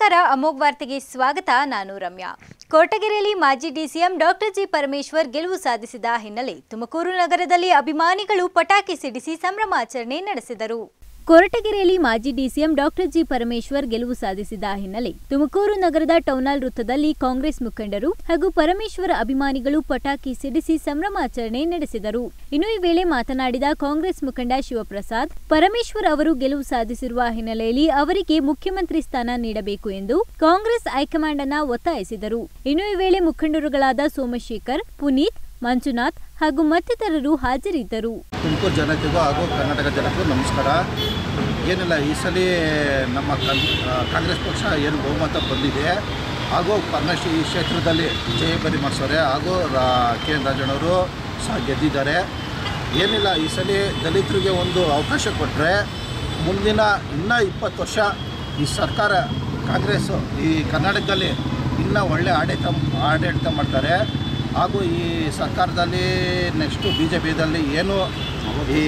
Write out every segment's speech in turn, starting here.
ನಮಸ್ಕಾರ ಅಮೋಘ್ ವಾರ್ತೆಗೆ ಸ್ವಾಗತ ನಾನು ರಮ್ಯಾ ಕೊರಟಗೆರೆಯಲ್ಲಿ ಮಾಜಿ ಡಿಸಿಎಂ ಡಾಕ್ಟರ್ ಜಿ ಪರಮೇಶ್ವರ್ ಗೆಲುವು ಸಾಧಿಸಿದ ಹಿನ್ನೆಲೆ ತುಮಕೂರು ನಗರದಲ್ಲಿ ಅಭಿಮಾನಿಗಳು ಪಟಾಕಿ ಸಿಡಿಸಿ ಸಂಭ್ರಮಾಚರಣೆ ನಡೆಸಿದರು ಕೊರಟಗೆರೆಯಲ್ಲಿ ಮಾಜಿ ಡಿಸಿಎಂ ಡಾಕ್ಟರ್ ಜಿ ಪರಮೇಶ್ವರ್ ಗೆಲುವು ಸಾಧಿಸಿದ ಹಿನ್ನೆಲೆ ತುಮಕೂರು ನಗರದ ಟೌನಾಲ್ ವೃತ್ತದಲ್ಲಿ ಕಾಂಗ್ರೆಸ್ ಮುಖಂಡರು ಹಾಗೂ ಪರಮೇಶ್ವರ ಅಭಿಮಾನಿಗಳು ಪಟಾಕಿ ಸಿಡಿಸಿ ಸಂಭ್ರಮಾಚರಣೆ ನಡೆಸಿದರು ಇನ್ನು ಈ ವೇಳೆ ಮಾತನಾಡಿದ ಕಾಂಗ್ರೆಸ್ ಮುಖಂಡ ಶಿವಪ್ರಸಾದ್ ಪರಮೇಶ್ವರ್ ಅವರು ಗೆಲುವು ಸಾಧಿಸಿರುವ ಹಿನ್ನೆಲೆಯಲ್ಲಿ ಅವರಿಗೆ ಮುಖ್ಯಮಂತ್ರಿ ಸ್ಥಾನ ನೀಡಬೇಕು ಎಂದು ಕಾಂಗ್ರೆಸ್ ಹೈಕಮಾಂಡ್ ಅನ್ನ ಒತ್ತಾಯಿಸಿದರು ಇನ್ನು ಈ ವೇಳೆ ಮುಖಂಡರುಗಳಾದ ಸೋಮಶೇಖರ್ ಪುನೀತ್ ಮಂಜುನಾಥ್ ಹಾಗೂ ಮತ್ತಿತರರು ಹಾಜರಿದ್ದರು ತುಮಕೂರು ಜನತೆಗೂ ಹಾಗೂ ಕರ್ನಾಟಕ ಜನತೆಗೂ ನಮಸ್ಕಾರ ಏನಿಲ್ಲ ಈ ಸಲ ನಮ್ಮ ಕನ್ ಆ, ಕಾಂಗ್ರೆಸ್ ಪಕ್ಷ ಏನು ಬಹುಮತ ಬಂದಿದೆ ಹಾಗೂ ಪರಮೇಶ್ವರ್ ಈ ಕ್ಷೇತ್ರದಲ್ಲಿ ಜಯಬರಿ ಮಾಡಿಸೋರೆ ಹಾಗೂ ರಾ ಕೆ ಎನ್ ರಾಜಣ್ಣವರು ಸಹ ಗೆದ್ದಿದ್ದಾರೆ ಏನಿಲ್ಲ ಈ ಸಲ ದಲಿತರಿಗೆ ಒಂದು ಅವಕಾಶ ಕೊಟ್ಟರೆ ಮುಂದಿನ ಇನ್ನೂ ಇಪ್ಪತ್ತು ವರ್ಷ ಈ ಸರ್ಕಾರ ಕಾಂಗ್ರೆಸ್ಸು ಈ ಕರ್ನಾಟಕದಲ್ಲಿ ಇನ್ನೂ ಒಳ್ಳೆ ಆಡಳಿತ ಆಡಳಿತ ಮಾಡ್ತಾರೆ ಹಾಗೂ ಈ ಸರ್ಕಾರದಲ್ಲಿ ನೆಕ್ಸ್ಟು ಬಿ ಜೆ ಪಿದಲ್ಲಿ ಏನು ಈ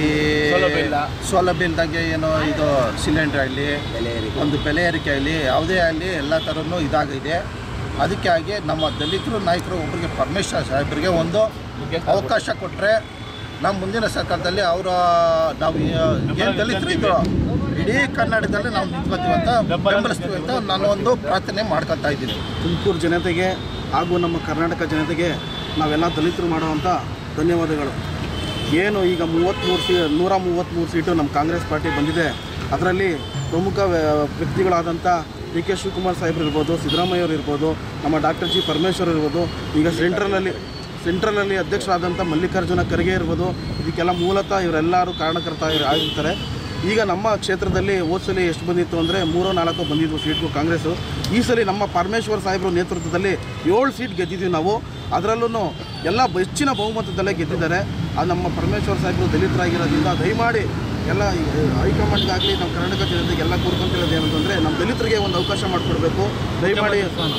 ಸೌಲಭ್ಯ ಇಲ್ದಂಗೆ ಏನು ಇದು ಸಿಲಿಂಡರ್ ಆಗಲಿ ಒಂದು ಬೆಲೆ ಏರಿಕೆ ಆಗಲಿ ಯಾವುದೇ ಆಗಲಿ ಎಲ್ಲ ಥರನೂ ಇದಾಗಿದೆ ಅದಕ್ಕೆ ಆಗಿ ನಮ್ಮ ದಲಿತರು ನಾಯಕರು ಒಬ್ಬರಿಗೆ ಪರಮೇಶ್ವರ ಸಾಹೇಬರಿಗೆ ಒಂದು ಅವಕಾಶ ಕೊಟ್ಟರೆ ನಮ್ಮ ಮುಂದಿನ ಸರ್ಕಾರದಲ್ಲಿ ಅವರ ನಾವು ಏನು ದಲಿತರು ಇದ್ರು ಇಡೀ ಕರ್ನಾಟಕದಲ್ಲಿ ನಾವು ನಿಂತ್ಕೊತೀವಿ ಅಂತ ಬೆಂಬಲಿಸ್ತೀವಿ ಅಂತ ನಾನು ಒಂದು ಪ್ರಾರ್ಥನೆ ಮಾಡ್ಕೊತಾ ಇದ್ದೀನಿ ತುಮಕೂರು ಜನತೆಗೆ ಹಾಗೂ ನಮ್ಮ ಕರ್ನಾಟಕ ಜನತೆಗೆ ನಾವೆಲ್ಲ ದಲಿತರು ಮಾಡುವಂಥ ಧನ್ಯವಾದಗಳು ಏನು ಈಗ ಮೂವತ್ತ್ಮೂರು ಸೀ ನೂರ ಮೂವತ್ತ್ಮೂರು ಸೀಟು ನಮ್ಮ ಕಾಂಗ್ರೆಸ್ ಪಾರ್ಟಿ ಬಂದಿದೆ ಅದರಲ್ಲಿ ಪ್ರಮುಖ ವ್ಯ- ವ್ಯಕ್ತಿಗಳಾದಂಥ ಡಿ ಕೆ ಶಿವಕುಮಾರ್ ಸಾಹೇಬ್ರು ಇರ್ಬೋದು ಸಿದ್ದರಾಮಯ್ಯವ್ರು ಇರ್ಬೋದು ನಮ್ಮ ಡಾಕ್ಟರ್ ಜಿ ಪರಮೇಶ್ವರ್ ಇರ್ಬೋದು ಈಗ ಸೆಂಟ್ರಲಲ್ಲಿ ಸೆಂಟ್ರಲಲ್ಲಿ ಅಧ್ಯಕ್ಷರಾದಂಥ ಮಲ್ಲಿಕಾರ್ಜುನ ಖರ್ಗೆ ಇರ್ಬೋದು ಇದಕ್ಕೆಲ್ಲ ಮೂಲತಃ ಇವರೆಲ್ಲರೂ ಕಾರಣಕರ್ತ ಆಗಿರ್ತಾರೆ ಈಗ ನಮ್ಮ ಕ್ಷೇತ್ರದಲ್ಲಿ ಹೋದ ಸಲ ಎಷ್ಟು ಬಂದಿತ್ತು ಅಂದರೆ ಮೂರೋ ನಾಲ್ಕು ಬಂದಿದ್ವು ಸೀಟ್ಗಳು ಕಾಂಗ್ರೆಸ್ಸು ಈ ಸಲ ನಮ್ಮ ಪರಮೇಶ್ವರ್ ಸಾಹೇಬ್ರ ನೇತೃತ್ವದಲ್ಲಿ ಏಳು ಸೀಟ್ ಗೆದ್ದಿದ್ದೀವಿ ನಾವು ಅದರಲ್ಲೂ ಎಲ್ಲ ಬ- ಹೆಚ್ಚಿನ ಬಹುಮತದಲ್ಲೇ ಗೆದ್ದಿದ್ದಾರೆ ಅದು ನಮ್ಮ ಪರಮೇಶ್ವರ್ ಸಾಹೇಬರು ದಲಿತರಾಗಿರೋದ್ರಿಂದ ದಯಮಾಡಿ ಎಲ್ಲ ಈ ಹೈಕಮಾಂಡ್ಗಾಗಲಿ ನಮ್ಮ ಕರ್ನಾಟಕ ಜನತೆಗೆ ಎಲ್ಲ ಕೂರ್ಕೊಂತಿರೋದು ಏನಂತಂದರೆ ನಮ್ಮ ದಲಿತರಿಗೆ ಒಂದು ಅವಕಾಶ ಮಾಡಿಕೊಡ್ಬೇಕು ದಯಮಾಡಿ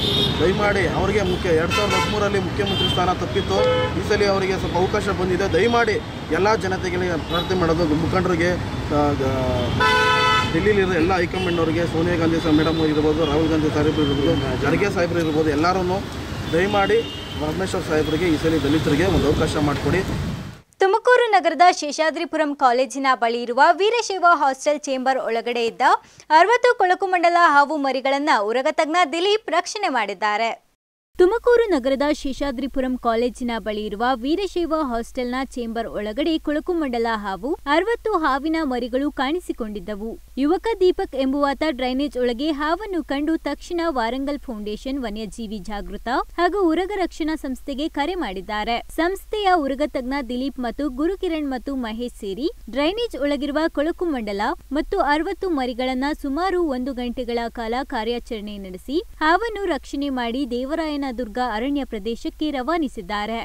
ದಯಮಾಡಿ ಅವರಿಗೆ ಮುಖ್ಯ ಎರಡು ಸಾವಿರದ ಹದಿಮೂರರಲ್ಲಿ ಮುಖ್ಯಮಂತ್ರಿ ಸ್ಥಾನ ತಪ್ಪಿತ್ತು ಈ ಸಲ ಅವರಿಗೆ ಸ್ವಲ್ಪ ಅವಕಾಶ ಬಂದಿದೆ ದಯಮಾಡಿ ಎಲ್ಲ ಜನತೆಗೆ ಪ್ರಾರ್ಥನೆ ಮಾಡೋದು ಮುಖಂಡರಿಗೆ ಆ, ಗ- ಡೆಲ್ಲಿಲಿರೋ ಎಲ್ಲ ಹೈಕಮಾಂಡ್ನವರಿಗೆ ಸೋನಿಯಾ ಗಾಂಧಿ ಸಹ ಮೇಡಮ್ ಇರ್ಬೋದು ರಾಹುಲ್ ಗಾಂಧಿ ಸಾಹೇಬ್ರು ಇರ್ಬೋದು ಖರ್ಗೆ ಸಾಹೇಬ್ರು ಇರ್ಬೋದು ಎಲ್ಲರೂ ದಯಮಾಡಿ ಪರಮೇಶ್ವರ್ ಸಾಹೇಬರಿಗೆ ಈ ಸಲ ದಲಿತರಿಗೆ ಒಂದು ಅವಕಾಶ ಮಾಡಿಕೊಡಿ ತುಮಕೂರು ನಗರದ ಶೇಷಾದ್ರಿಪುರಂ ಕಾಲೇಜಿನ ಬಳಿ ಇರುವ ವೀರಶೈವ ಹಾಸ್ಟೆಲ್ ಚೇಂಬರ್ ಒಳಗಡೆ ಇದ್ದ ಅರವತ್ತು ಕೊಳಕು ಮಂಡಲ ಹಾವು ಮರಿಗಳನ್ನ ಉರಗ ತಜ್ಞ ದಿಲೀಪ್ ರಕ್ಷಣೆ ಮಾಡಿದ್ದಾರೆ ತುಮಕೂರು ನಗರದ ಶೇಷಾದ್ರಿಪುರಂ ಕಾಲೇಜಿನ ಬಳಿ ಇರುವ ವೀರಶೈವ ಹಾಸ್ಟೆಲ್ನ ಚೇಂಬರ್ ಒಳಗಡೆ ಕೊಳಕು ಮಂಡಲ ಹಾವು ಅರವತ್ತು ಹಾವಿನ ಮರಿಗಳು ಕಾಣಿಸಿಕೊಂಡಿದ್ದವು ಯುವಕ ದೀಪಕ್ ಎಂಬುವಾತ ಡ್ರೈನೇಜ್ ಒಳಗೆ ಹಾವನ್ನು ಕಂಡು ತಕ್ಷಣ ವಾರಂಗಲ್ ಫೌಂಡೇಶನ್ ವನ್ಯಜೀವಿ ಜಾಗೃತ ಹಾಗೂ ಉರಗ ರಕ್ಷಣಾ ಸಂಸ್ಥೆಗೆ ಕರೆ ಮಾಡಿದ್ದಾರೆ ಸಂಸ್ಥೆಯ ಉರಗ ತಜ್ಞ ದಿಲೀಪ್ ಮತ್ತು ಗುರುಕಿರಣ್ ಮತ್ತು ಮಹೇಶ್ ಸೇರಿ ಡ್ರೈನೇಜ್ ಒಳಗಿರುವ ಕೊಳಕು ಮಂಡಲ ಮತ್ತು ಅರವತ್ತು ಮರಿಗಳನ್ನ ಸುಮಾರು ಒಂದು ಗಂಟೆಗಳ ಕಾಲ ಕಾರ್ಯಾಚರಣೆ ನಡೆಸಿ ಹಾವನ್ನು ರಕ್ಷಣೆ ಮಾಡಿ ದೇವರಾಯನದುರ್ಗ ಅರಣ್ಯ ಪ್ರದೇಶಕ್ಕೆ ರವಾನಿಸಿದ್ದಾರೆ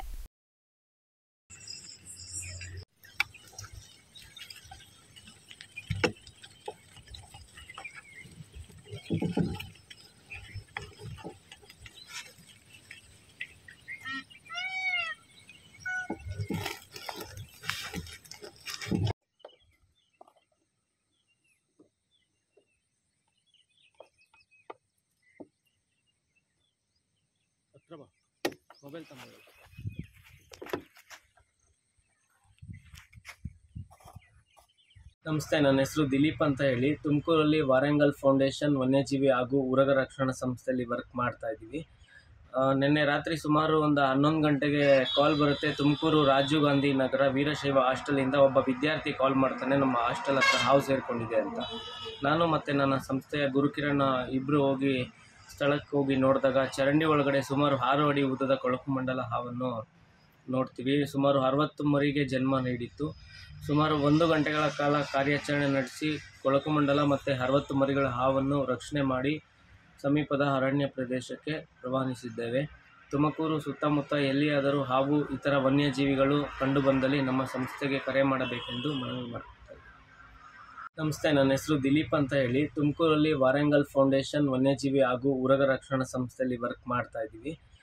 ನಮಸ್ತೆ ನನ್ನ ಹೆಸರು ದಿಲೀಪ್ ಅಂತ ಹೇಳಿ ತುಮಕೂರಲ್ಲಿ ವಾರಂಗಲ್ ಫೌಂಡೇಶನ್ ವನ್ಯಜೀವಿ ಹಾಗೂ ಉರಗ ರಕ್ಷಣಾ ಸಂಸ್ಥೆಯಲ್ಲಿ ವರ್ಕ್ ಮಾಡ್ತಾ ಇದ್ದೀವಿ ಆ, ನಿನ್ನೆ ರಾತ್ರಿ ಸುಮಾರು ಒಂದು ಹನ್ನೊಂದು ಗಂಟೆಗೆ ಕಾಲ್ ಬರುತ್ತೆ ತುಮಕೂರು ರಾಜೀವ್ ಗಾಂಧಿ ನಗರ ವೀರಶೈವ ಹಾಸ್ಟೆಲಿಂದ ಒಬ್ಬ ವಿದ್ಯಾರ್ಥಿ ಕಾಲ್ ಮಾಡ್ತಾನೆ ನಮ್ಮ ಹಾಸ್ಟೆಲ್ ಹತ್ರ ಹಾವು ಸೇರಿಕೊಂಡಿದೆ ಅಂತ ನಾನು ಮತ್ತು ನನ್ನ ಸಂಸ್ಥೆಯ ಗುರುಕಿರಣ ಇಬ್ಬರು ಹೋಗಿ ಸ್ಥಳಕ್ಕೆ ಹೋಗಿ ನೋಡಿದಾಗ ಚರಂಡಿ ಒಳಗಡೆ ಸುಮಾರು ಆರು ಅಡಿ ಉದ್ದದ ಕೊಳಕು ಮಂಡಲ ಹಾವನ್ನು ನೋಡ್ತೀವಿ ಸುಮಾರು ಅರವತ್ತು ಮರಿಗೆ ಜನ್ಮ ನೀಡಿತ್ತು ಸುಮಾರು ಒಂದು ಗಂಟೆಗಳ ಕಾಲ ಕಾರ್ಯಾಚರಣೆ ನಡೆಸಿ ಕೊಳಕು ಮಂಡಲ ಮತ್ತು ಅರವತ್ತು ಮರಿಗಳ ಹಾವನ್ನು ರಕ್ಷಣೆ ಮಾಡಿ ಸಮೀಪದ ಅರಣ್ಯ ಪ್ರದೇಶಕ್ಕೆ ರವಾನಿಸಿದ್ದೇವೆ ತುಮಕೂರು ಸುತ್ತಮುತ್ತ ಎಲ್ಲಿಯಾದರೂ ಹಾವು ಇತರ ವನ್ಯಜೀವಿಗಳು ಕಂಡುಬಂದಲ್ಲಿ ನಮ್ಮ ಸಂಸ್ಥೆಗೆ ಕರೆ ಮಾಡಬೇಕೆಂದು ಮನವಿ ಮಾಡುತ್ತೇವೆ ನಮಸ್ತೆ ನನ್ನ ಹೆಸರು ದಿಲೀಪ್ ಅಂತ ಹೇಳಿ ತುಮಕೂರಲ್ಲಿ ವಾರಂಗಲ್ ಫೌಂಡೇಶನ್ ವನ್ಯಜೀವಿ ಹಾಗೂ ಉರಗ ರಕ್ಷಣಾ ಸಂಸ್ಥೆಯಲ್ಲಿ ವರ್ಕ್ ಮಾಡ್ತಾ ಇದ್ದೀವಿ ಆ,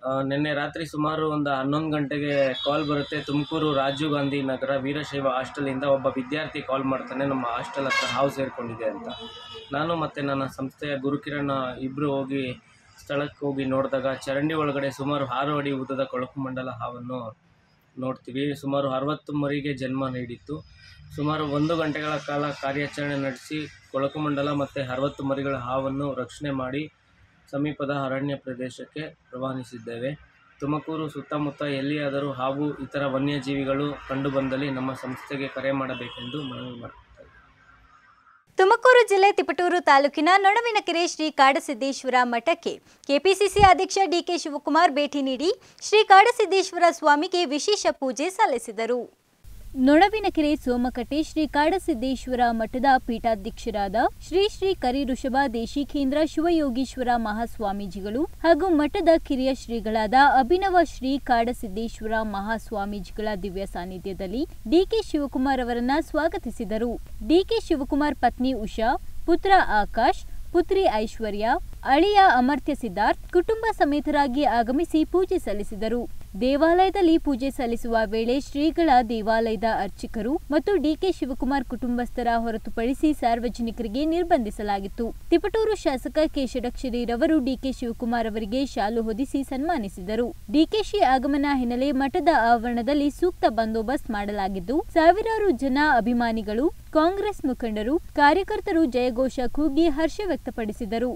ಆ, ನಿನ್ನೆ ರಾತ್ರಿ ಸುಮಾರು ಒಂದು ಹನ್ನೊಂದು ಗಂಟೆಗೆ ಕಾಲ್ ಬರುತ್ತೆ ತುಮಕೂರು ರಾಜೀವ್ ಗಾಂಧಿ ನಗರ ವೀರಶೈವ ಹಾಸ್ಟೆಲಿಂದ ಒಬ್ಬ ವಿದ್ಯಾರ್ಥಿ ಕಾಲ್ ಮಾಡ್ತಾನೆ ನಮ್ಮ ಹಾಸ್ಟೆಲ್ ಹತ್ರ ಹಾವು ಸೇರಿಕೊಂಡಿದೆ ಅಂತ ನಾನು ಮತ್ತು ನನ್ನ ಸಂಸ್ಥೆಯ ಗುರುಕಿರಣ ಇಬ್ಬರು ಹೋಗಿ ಸ್ಥಳಕ್ಕೆ ಹೋಗಿ ನೋಡಿದಾಗ ಚರಂಡಿ ಒಳಗಡೆ ಸುಮಾರು ಆರು ಅಡಿ ಉದ್ದದ ಕೊಳಕು ಮಂಡಲ ಹಾವನ್ನು ನೋಡ್ತೀವಿ ಸುಮಾರು ಅರವತ್ತು ಮರಿಗೆ ಜನ್ಮ ನೀಡಿತ್ತು ಸುಮಾರು ಒಂದು ಗಂಟೆಗಳ ಕಾಲ ಕಾರ್ಯಾಚರಣೆ ನಡೆಸಿ ಕೊಳಕು ಮಂಡಲ ಮತ್ತು ಅರವತ್ತು ಮರಿಗಳ ಹಾವನ್ನು ರಕ್ಷಣೆ ಮಾಡಿ ಸಮೀಪದ ಅರಣ್ಯ ಪ್ರದೇಶಕ್ಕೆ ರವಾನಿಸಿದ್ದೇವೆ ತುಮಕೂರು ಸುತ್ತಮುತ್ತ ಎಲ್ಲಿಯಾದರೂ ಹಾವು ಇತರ ವನ್ಯಜೀವಿಗಳು ಕಂಡುಬಂದಲ್ಲಿ ನಮ್ಮ ಸಂಸ್ಥೆಗೆ ಕರೆ ಮಾಡಬೇಕೆಂದು ಮನವಿ ಮಾಡುತ್ತೇವೆ ತುಮಕೂರು ಜಿಲ್ಲೆ ತಿಪಟೂರು ತಾಲೂಕಿನ ನೊಣವಿನಕೆರೆ ಶ್ರೀ ಕಾಡಸಿದ್ದೇಶ್ವರ ಮಠಕ್ಕೆ ಕೆಪಿಸಿಸಿ ಅಧ್ಯಕ್ಷ ಡಿಕೆ ಶಿವಕುಮಾರ್ ಭೇಟಿ ನೀಡಿ ಶ್ರೀ ಕಾಡಸಿದ್ದೇಶ್ವರ ಸ್ವಾಮಿಗೆ ವಿಶೇಷ ಪೂಜೆ ಸಲ್ಲಿಸಿದರು ನೊಣವಿನಕೆರೆ ಸೋಮಕಟ್ಟೆ ಶ್ರೀ ಕಾಡಸಿದ್ದೇಶ್ವರ ಮಠದ ಪೀಠಾಧ್ಯಕ್ಷರಾದ ಶ್ರೀ ಶ್ರೀ ಕರಿಋಷಭ ದೇಶಿಕೇಂದ್ರ ಶಿವಯೋಗೀಶ್ವರ ಮಹಾಸ್ವಾಮೀಜಿಗಳು ಹಾಗೂ ಮಠದ ಕಿರಿಯ ಶ್ರೀಗಳಾದ ಅಭಿನವ ಶ್ರೀ ಕಾಡಸಿದ್ದೇಶ್ವರ ಮಹಾಸ್ವಾಮೀಜಿಗಳ ದಿವ್ಯ ಸಾನ್ನಿಧ್ಯದಲ್ಲಿ ಡಿಕೆ ಶಿವಕುಮಾರ್ ಅವರನ್ನ ಸ್ವಾಗತಿಸಿದರು ಡಿಕೆ ಶಿವಕುಮಾರ್ ಪತ್ನಿ ಉಷಾ ಪುತ್ರ ಆಕಾಶ್ ಪುತ್ರಿ ಐಶ್ವರ್ಯ ಅಳಿಯ ಅಮರ್ತ್ಯ ಸಿದ್ಧಾರ್ಥ್ ಕುಟುಂಬ ಸಮೇತರಾಗಿ ಆಗಮಿಸಿ ಪೂಜೆ ಸಲ್ಲಿಸಿದರು ದೇವಾಲಯದಲ್ಲಿ ಪೂಜೆ ಸಲ್ಲಿಸುವ ವೇಳೆ ಶ್ರೀಗಳ ದೇವಾಲಯದ ಅರ್ಚಕರು ಮತ್ತು ಡಿಕೆ ಶಿವಕುಮಾರ್ ಕುಟುಂಬಸ್ಥರ ಹೊರತುಪಡಿಸಿ ಸಾರ್ವಜನಿಕರಿಗೆ ನಿರ್ಬಂಧಿಸಲಾಗಿತ್ತು ತಿಪಟೂರು ಶಾಸಕ ಕೆ ಷಡಕ್ಷರಿರವರು ಡಿಕೆ ಶಿವಕುಮಾರ್ ಅವರಿಗೆ ಶಾಲು ಹೊದಿಸಿ ಸನ್ಮಾನಿಸಿದರು ಡಿಕೆಶಿ ಆಗಮನ ಹಿನ್ನೆಲೆ ಮಠದ ಆವರಣದಲ್ಲಿ ಸೂಕ್ತ ಬಂದೋಬಸ್ತ್ ಮಾಡಲಾಗಿದ್ದು ಸಾವಿರಾರು ಜನ ಅಭಿಮಾನಿಗಳು ಕಾಂಗ್ರೆಸ್ ಮುಖಂಡರು ಕಾರ್ಯಕರ್ತರು ಜಯಘೋಷ ಕೂಗಿ ಹರ್ಷ ವ್ಯಕ್ತಪಡಿಸಿದರು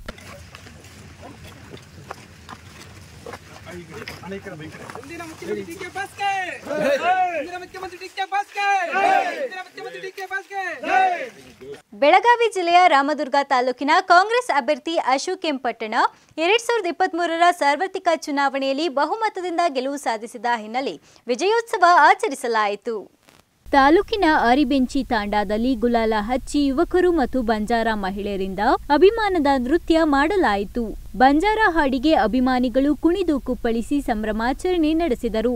ಇಂದಿನ ಮುಖ್ಯಮಂತ್ರಿ ಡಿ ಕೆ ಬಾಸ್ಕೆ ಇಂದಿನ ಮುಖ್ಯಮಂತ್ರಿ ಡಿ ಕೆ ಬಾಸ್ಕೆ ಇಂದಿನ ಮುಖ್ಯಮಂತ್ರಿ ಡಿ ಕೆ ಬಾಸ್ಕೆ ಬೆಳಗಾವಿ ಜಿಲ್ಲೆಯ ರಾಮದುರ್ಗ ತಾಲೂಕಿನ ಕಾಂಗ್ರೆಸ್ ಅಭ್ಯರ್ಥಿ ಅಶೋಕ್ ಕೆಂಪಟ್ಟಣ ಎರಡ್ ಸಾವಿರದ ಇಪ್ಪತ್ಮೂರರ ಸಾರ್ವತ್ರಿಕ ಚುನಾವಣೆಯಲ್ಲಿ ಬಹುಮತದಿಂದ ಗೆಲುವು ಸಾಧಿಸಿದ ಹಿನ್ನೆಲೆ ವಿಜಯೋತ್ಸವ ಆಚರಿಸಲಾಯಿತು ತಾಲೂಕಿನ ಅರಿಬೆಂಚಿ ತಾಂಡಾದಲ್ಲಿ ಗುಲಾಲ ಹಚ್ಚಿ ಯುವಕರು ಮತ್ತು ಬಂಜಾರ ಮಹಿಳೆಯರಿಂದ ಅಭಿಮಾನದ ನೃತ್ಯ ಮಾಡಲಾಯಿತು ಬಂಜಾರ ಹಾಡಿಗೆ ಅಭಿಮಾನಿಗಳು ಕುಣಿದು ಕುಪ್ಪಳಿಸಿ ಸಂಭ್ರಮಾಚರಣೆ ನಡೆಸಿದರು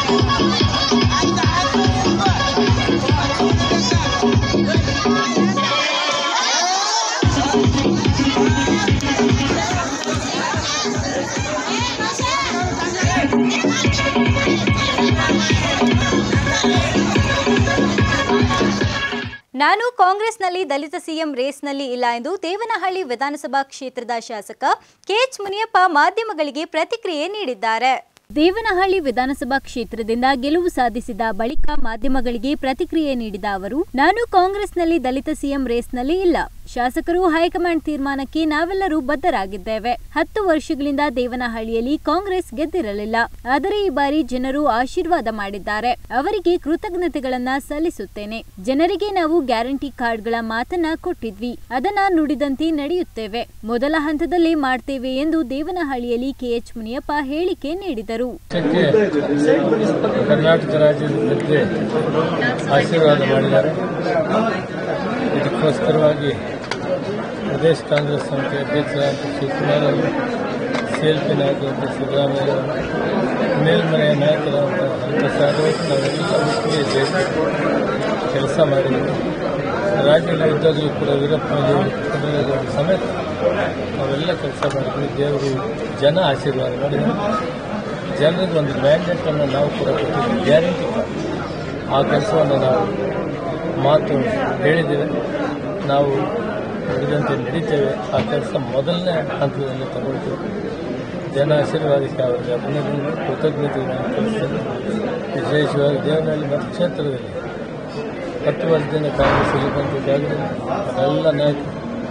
ನಾನು ಕಾಂಗ್ರೆಸ್ನಲ್ಲಿ ದಲಿತ ಸಿಎಂ ರೇಸ್ನಲ್ಲಿ ಇಲ್ಲ ಎಂದು ದೇವನಹಳ್ಳಿ ವಿಧಾನಸಭಾ ಕ್ಷೇತ್ರದ ಶಾಸಕ ಕೆಎಚ್ ಮುನಿಯಪ್ಪ ಮಾಧ್ಯಮಗಳಿಗೆ ಪ್ರತಿಕ್ರಿಯೆ ನೀಡಿದ್ದಾರೆ ದೇವನಹಳ್ಳಿ ವಿಧಾನಸಭಾ ಕ್ಷೇತ್ರದಿಂದ ಗೆಲುವು ಸಾಧಿಸಿದ ಬಳಿಕ ಮಾಧ್ಯಮಗಳಿಗೆ ಪ್ರತಿಕ್ರಿಯೆ ನೀಡಿದ ಅವರು ನಾನು ಕಾಂಗ್ರೆಸ್ನಲ್ಲಿ ದಲಿತ ಸಿಎಂ ರೇಸ್ನಲ್ಲಿ ಇಲ್ಲ ಶಾಸಕರು ಹೈಕಮಾಂಡ್ ತೀರ್ಮಾನಕ್ಕೆ ನಾವೆಲ್ಲರೂ ಬದ್ಧರಾಗಿದ್ದೇವೆ ಹತ್ತು ವರ್ಷಗಳಿಂದ ದೇವನಹಳ್ಳಿಯಲ್ಲಿ ಕಾಂಗ್ರೆಸ್ ಗೆದ್ದಿರಲಿಲ್ಲ ಆದರೆ ಈ ಬಾರಿ ಜನರು ಆಶೀರ್ವಾದ ಮಾಡಿದ್ದಾರೆ ಅವರಿಗೆ ಕೃತಜ್ಞತೆಗಳನ್ನ ಸಲ್ಲಿಸುತ್ತೇನೆ ಜನರಿಗೆ ನಾವು ಗ್ಯಾರಂಟಿ ಕಾರ್ಡ್ಗಳ ಮಾತನ್ನ ಕೊಟ್ಟಿದ್ವಿ ಅದನ್ನ ನುಡಿದಂತೆ ನಡೆಯುತ್ತೇವೆ ಮೊದಲ ಹಂತದಲ್ಲಿ ಮಾಡ್ತೇವೆ ಎಂದು ದೇವನಹಳ್ಳಿಯಲ್ಲಿ ಕೆಎಚ್ ಮುನಿಯಪ್ಪ ಹೇಳಿಕೆ ನೀಡಿದರು ಪಕ್ಷಕ್ಕೆ ಕರ್ನಾಟಕ ರಾಜ್ಯದ ಬಗ್ಗೆ ಆಶೀರ್ವಾದ ಮಾಡಿದ್ದಾರೆ ಇದಕ್ಕೋಸ್ಕರವಾಗಿ ಪ್ರದೇಶ ಕಾಂಗ್ರೆಸ್ ಸಮಿತಿ ಅಧ್ಯಕ್ಷರಾದ ಶಿವಕುಮಾರ್ ಅವರು ಸಿಎಲ್ಪಿ ನಾಯಕರಾದ ಸಿದ್ದರಾಮಯ್ಯ ಅವರು ಮೇಲ್ಮನೆಯ ನಾಯಕರಾದ ಹರಿಪ್ರಸಾದ್ ಅವರು ನಾವೆಲ್ಲ ಒಟ್ಟಿಗೆ ಸೇರಿ ಕೆಲಸ ಮಾಡಿದ್ದೀವಿ ರಾಜ್ಯದಲ್ಲಿ ಇದ್ದಾಗಲೂ ಕೂಡ ವೀರಪ್ಪ ಮೊಯ್ಲಿ ಕುಮಾರೇಗೌಡ ಸಮೇತ ನಾವೆಲ್ಲ ಕೆಲಸ ಮಾಡಿದ್ವಿ ದೇವರು ಜನ ಆಶೀರ್ವಾದ ಮಾಡಿದ್ದಾರೆ ಜನರಿಗೆ ಒಂದು ಮ್ಯಾಂಡೇಟನ್ನು ನಾವು ಕೂಡ ಕೊಟ್ಟಿದ್ದೀವಿ ಗ್ಯಾರಂಟಿ ಕಾರ್ಡ್ ಆ ಕೆಲಸವನ್ನು ನಾವು ಮಾತು ಹೇಳಿದ್ದೇವೆ ನಾವು ನುಡಿದಂತೆ ನಡೀತೇವೆ ಆ ಕೆಲಸ ಮೊದಲನೇ ಹಂತದಲ್ಲಿ ತಗೊಳ್ತೇವೆ ಜನ ಆಶೀರ್ವಾದಕ್ಕೆ ಅವರಿಗೆ ಅಭಿನಂದನೆ ಕೃತಜ್ಞತೆಗಳನ್ನು ತಿಳಿಸ್ತೇನೆ ವಿಶೇಷವಾಗಿ ದೇವನಹಳ್ಳಿ ಮತ್ತು ಕ್ಷೇತ್ರದಲ್ಲಿ ಹತ್ತು ವರ್ಷದಿಂದ ಕಾಂಗ್ರೆಸ್ ಇಲ್ಲಿದ್ದಂತಿದ್ದಾಗಲೇ ಎಲ್ಲ ನಾಯಕರು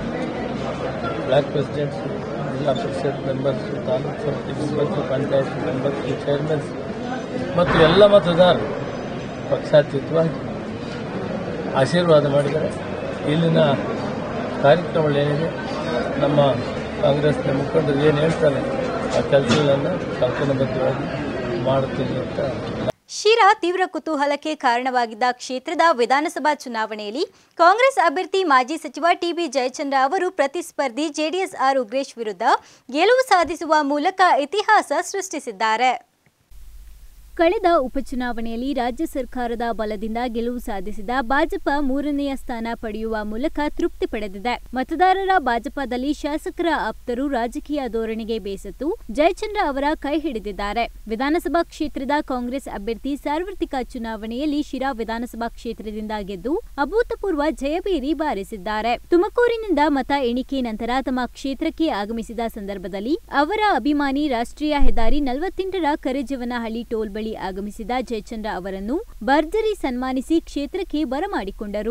ಬ್ಲಾಕ್ ಪ್ರೆಸಿಡೆಂಟ್ಸ್ ಜಿಲ್ಲಾ ಪರಿಷತ್ ಮೆಂಬರ್ಸ್ ತಾಲೂಕು ಸಮಿತಿ ಮೆಂಬರ್ಸ್ ಪಂಚಾಯತ್ ಮೆಂಬರ್ಸ್ ಚೇರ್ಮನ್ಸ್ ಮತ್ತು ಎಲ್ಲ ಮತದಾರರು ಪಕ್ಷಾತೀತವಾಗಿ ಆಶೀರ್ವಾದ ಮಾಡಿದ್ದಾರೆ ಇಲ್ಲಿನ ಕಾರ್ಯಕ್ರಮಗಳೇನಿದೆ ನಮ್ಮ ಕಾಂಗ್ರೆಸ್ನ ಮುಖಂಡರು ಏನು ಹೇಳ್ತಾರೆ ಆ ಕೆಲಸಗಳನ್ನು ಕಲ್ಪನಾಬದ್ಧವಾಗಿ ಮಾಡುತ್ತೀನಿ ಅಂತ ಶಿರಾ ತೀವ್ರ ಕುತೂಹಲಕ್ಕೆ ಕಾರಣವಾಗಿದ್ದ ಕ್ಷೇತ್ರದ ವಿಧಾನಸಭಾ ಚುನಾವಣೆಯಲ್ಲಿ ಕಾಂಗ್ರೆಸ್ ಅಭ್ಯರ್ಥಿ ಮಾಜಿ ಸಚಿವ ಟಿಬಿ ಜಯಚಂದ್ರ ಅವರು ಪ್ರತಿಸ್ಪರ್ಧಿ ಜೆಡಿಎಸ್ ಆರ್ ಉಗ್ರೇಶ್ ವಿರುದ್ಧ ಗೆಲುವು ಸಾಧಿಸುವ ಮೂಲಕ ಇತಿಹಾಸ ಸೃಷ್ಟಿಸಿದ್ದಾರೆ ಕಳೆದ ಉಪಚುನಾವಣೆಯಲ್ಲಿ ರಾಜ್ಯ ಸರ್ಕಾರದ ಬಲದಿಂದ ಗೆಲುವು ಸಾಧಿಸಿದ ಭಾಜಪ ಮೂರನೆಯ ಸ್ಥಾನ ಪಡೆಯುವ ಮೂಲಕ ತೃಪ್ತಿ ಪಡೆದಿದೆ ಮತದಾರರ ಭಾಜಪದಲ್ಲಿ ಶಾಸಕರ ಆಪ್ತರು ರಾಜಕೀಯ ಧೋರಣೆಗೆ ಬೇಸತ್ತು ಜಯಚಂದ್ರ ಅವರ ಕೈ ಹಿಡಿದಿದ್ದಾರೆ ವಿಧಾನಸಭಾ ಕ್ಷೇತ್ರದ ಕಾಂಗ್ರೆಸ್ ಅಭ್ಯರ್ಥಿ ಸಾರ್ವತ್ರಿಕ ಚುನಾವಣೆಯಲ್ಲಿ ಶಿರಾ ವಿಧಾನಸಭಾ ಕ್ಷೇತ್ರದಿಂದ ಗೆದ್ದು ಅಭೂತಪೂರ್ವ ಜಯಬೇರಿ ಬಾರಿಸಿದ್ದಾರೆ ತುಮಕೂರಿನಿಂದ ಮತ ಎಣಿಕೆ ನಂತರ ತಮ್ಮ ಕ್ಷೇತ್ರಕ್ಕೆ ಆಗಮಿಸಿದ ಸಂದರ್ಭದಲ್ಲಿ ಅವರ ಅಭಿಮಾನಿ ರಾಷ್ಟ್ರೀಯ ಹೆದ್ದಾರಿ ನಲವತ್ತೆಂಟರ ಕರೆಜವನಹಳ್ಳಿ ಟೋಲ್ ಬಳಿ ಆಗಮಿಸಿದ ಜಯಚಂದ್ರ ಅವರನ್ನು ಭರ್ಜರಿ ಸನ್ಮಾನಿಸಿ ಕ್ಷೇತ್ರಕ್ಕೆ ಬರಮಾಡಿಕೊಂಡರು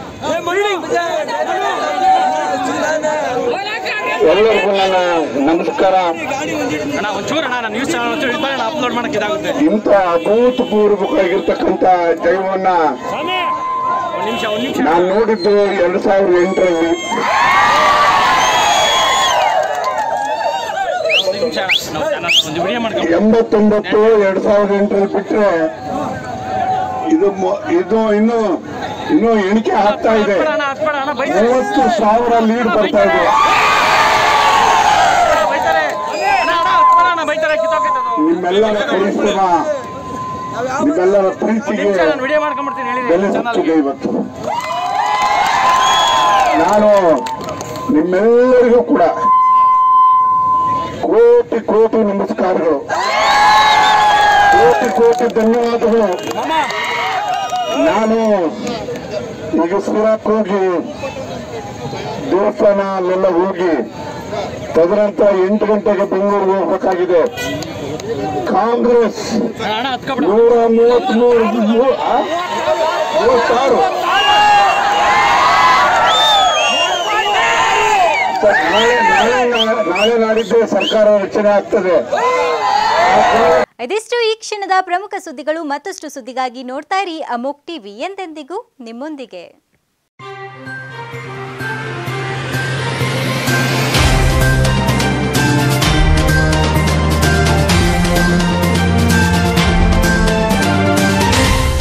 ಎಲ್ಲರಿಗೂ ನನ್ನ ನಮಸ್ಕಾರ ಅಣ್ಣ ಒಂಚೂರು ಅಣ್ಣ ನಾನು ನ್ಯೂಸ್ ಚಾನಲ್ ಒಂಚೂರು ಇದು ಮಾಡಿ ಅಪ್ಲೋಡ್ ಮಾಡಕ್ಕೆ ಇದಾಗುತ್ತೆ ಇಂಥ ಅಭೂತಪೂರ್ವವಾಗಿರ್ತಕ್ಕಂಥ ಜೈವನ್ನ ಒಂದು ನಿಮಿಷ ಒಂದು ನಿಮಿಷ ನಾನು ನೋಡಿದ್ದು ಎರಡ್ ಸಾವಿರದ ಎಂಟರಲ್ಲಿ ಒಂದು ನಿಮಿಷ ನಾವು ಚಾನಲ್ ಒಂದು ವಿಡಿಯೋ ಮಾಡ್ಕೊಂಡು ಎಂಬತ್ತೊಂಬತ್ತು ಎರಡ್ ಸಾವಿರದ ಎಂಟರಲ್ಲಿ ಬಿಟ್ರೆ ಇದು ಮೊ- ಇದು ಇನ್ನು ಇನ್ನು ಎಣಿಕೆ ಆಗ್ತಾ ಇದೆ ಅಣ್ಣ ಹತ್ಬೇಡ ಅಣ್ಣ ಬೈತಾರೆ ಮೂವತ್ತು ಸಾವಿರ ಲೀಡ್ ಬರ್ತಾ ಇದೆ ಬೈತಾರೆ ಅಣ್ಣ ಅಣ್ಣ ಹತ್ಬೇಡ ಅಣ್ಣ ಬೈತಾರೆ ಕಿತ್ತೋಗ್ತೈತೆ ಅದು. ನಿಮ್ಮೆಲ್ಲರ ಪರಿಶ್ರಮ ನಿಮ್ಮೆಲ್ಲರ ಪ್ರೀತಿಗೆ ನಿಮಿಷ ನಾನು ವಿಡಿಯೋ ಮಾಡ್ಕೊಂಡ್ಬಿಡ್ತೀನಿ ಹೇಳಿ ಬೆಲೆ ಸಿಕ್ಕಿದೆ ಇವತ್ತು ನಾನು ನಿಮ್ಮೆಲ್ಲರಿಗೂ ಕೂಡ ಕೋಟಿ ಕೋಟಿ ನಮಸ್ಕಾರಗಳು ಕೋಟಿ ಕೋಟಿ ಧನ್ಯವಾದಗಳು ನಾನು ಈಗ ಸೂರತ್ ಹೋಗಿ ದೇವಸ್ಥಾನ ಅಲ್ಲೆಲ್ಲ ಹೋಗಿ ತದನಂತರ ಎಂಟು ಗಂಟೆಗೆ ಬೆಂಗಳೂರಿಗೆ ಹೋಗ್ಬೇಕಾಗಿದೆ ಕಾಂಗ್ರೆಸ್ ಅಣ್ಣ ಹತ್ಕೊಬಿಡ ನೂರ ಮೂವತ್ಮೂರು ಮೂ- ಆ? ಮೂವತ್ತಾರು ಸ- ನಾಳೆ ನಾಳೆ ನಾಳೆ ನಾಡಿದ್ದೇ ಸರ್ಕಾರ ರಚನೆ ಆಗ್ತದೆ ಇದಿಷ್ಟು ಈ ಕ್ಷಣದ ಪ್ರಮುಖ ಸುದ್ದಿಗಳು ಮತ್ತಷ್ಟು ಸುದ್ದಿಗಾಗಿ ನೋಡ್ತಾ ಇರಿ ಅಮೋಕ್ ಟಿವಿ ಎಂದೆಂದಿಗೂ ನಿಮ್ಮೊಂದಿಗೆ